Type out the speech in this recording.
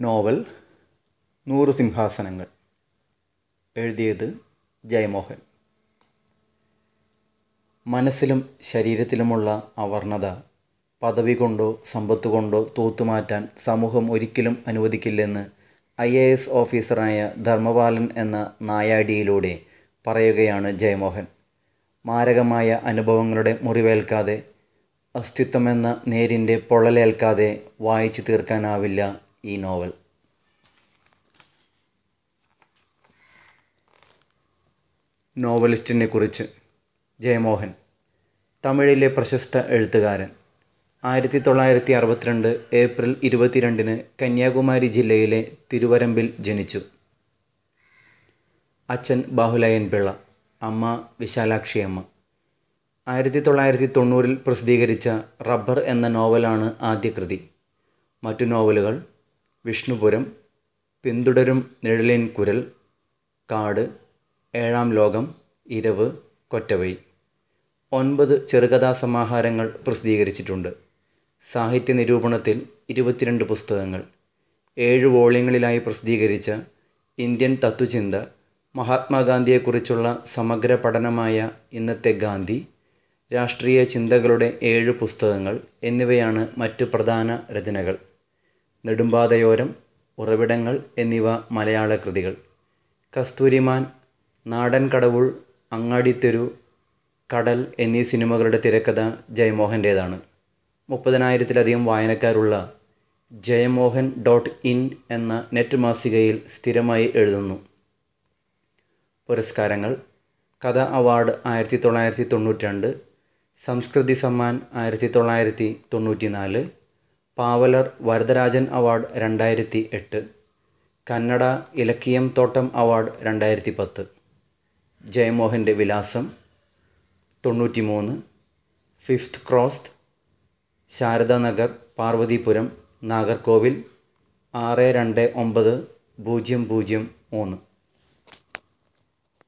novel നൂറ് സിംഹാസനങ്ങൾ എഴുതിയത് ജയമോഹൻ മനസ്സിലും ശരീരത്തിലുമുള്ള അവർണ്ണത പദവി കൊണ്ടോ സമ്പത്ത് കൊണ്ടോ തൂത്തുമാറ്റാൻ സമൂഹം ഒരിക്കലും അനുവദിക്കില്ലെന്ന് ഐ എ എസ് ഓഫീസറായ ധർമ്മപാലൻ എന്ന നായാടിയിലൂടെ പറയുകയാണ് ജയമോഹൻ മാരകമായ അനുഭവങ്ങളുടെ മുറിവേൽക്കാതെ അസ്തിത്വമെന്ന നേരിൻ്റെ പൊള്ളലേൽക്കാതെ വായിച്ചു തീർക്കാനാവില്ല ഈ നോവൽ നോവലിസ്റ്റിനെ കുറിച്ച് ജയമോഹൻ തമിഴിലെ പ്രശസ്ത എഴുത്തുകാരൻ ആയിരത്തി തൊള്ളായിരത്തി അറുപത്തിരണ്ട് ഏപ്രിൽ ഇരുപത്തിരണ്ടിന് കന്യാകുമാരി ജില്ലയിലെ തിരുവരമ്പിൽ ജനിച്ചു അച്ഛൻ ബാഹുലയൻ പിള്ള അമ്മ വിശാലാക്ഷിയമ്മ ആയിരത്തി തൊള്ളായിരത്തി തൊണ്ണൂറിൽ പ്രസിദ്ധീകരിച്ച റബ്ബർ എന്ന നോവലാണ് ആദ്യ കൃതി മറ്റു നോവലുകൾ വിഷ്ണുപുരം പിന്തുടരും നിഴലിൻ കുരൽ കാട് ഏഴാം ലോകം ഇരവ് കൊറ്റവഴി ഒൻപത് ചെറുകഥാ സമാഹാരങ്ങൾ പ്രസിദ്ധീകരിച്ചിട്ടുണ്ട് സാഹിത്യ നിരൂപണത്തിൽ ഇരുപത്തിരണ്ട് പുസ്തകങ്ങൾ ഏഴ് വോള്യങ്ങളിലായി പ്രസിദ്ധീകരിച്ച ഇന്ത്യൻ തത്വചിന്ത മഹാത്മാഗാന്ധിയെക്കുറിച്ചുള്ള സമഗ്ര പഠനമായ ഇന്നത്തെ ഗാന്ധി രാഷ്ട്രീയ ചിന്തകളുടെ ഏഴ് പുസ്തകങ്ങൾ എന്നിവയാണ് മറ്റ് പ്രധാന രചനകൾ നെടുമ്പാതയോരം ഉറവിടങ്ങൾ എന്നിവ മലയാള കൃതികൾ കസ്തൂരിമാൻ നാടൻ കടവുൾ അങ്ങാടിത്തെരു കടൽ എന്നീ സിനിമകളുടെ തിരക്കഥ ജയമോഹൻ്റേതാണ് മുപ്പതിനായിരത്തിലധികം വായനക്കാരുള്ള ജയമോഹൻ ഡോട്ട് ഇൻ എന്ന നെറ്റ് മാസികയിൽ സ്ഥിരമായി എഴുതുന്നു പുരസ്കാരങ്ങൾ കഥ അവാർഡ് ആയിരത്തി തൊള്ളായിരത്തി തൊണ്ണൂറ്റി രണ്ട് സംസ്കൃതി സമ്മാൻ ആയിരത്തി തൊള്ളായിരത്തി തൊണ്ണൂറ്റി നാല് പാവലർ വരദരാജൻ അവാർഡ് രണ്ടായിരത്തി എട്ട് കന്നഡ ഇലക്കിയം തോട്ടം അവാർഡ് രണ്ടായിരത്തി പത്ത് ജയമോഹൻ്റെ വിലാസം തൊണ്ണൂറ്റി മൂന്ന് ഫിഫ്ത്ത് ക്രോസ് ശാരദാനഗർ പാർവതിപുരം നാഗർകോവിൽ ആറ് രണ്ട് ഒമ്പത് പൂജ്യം പൂജ്യം മൂന്ന്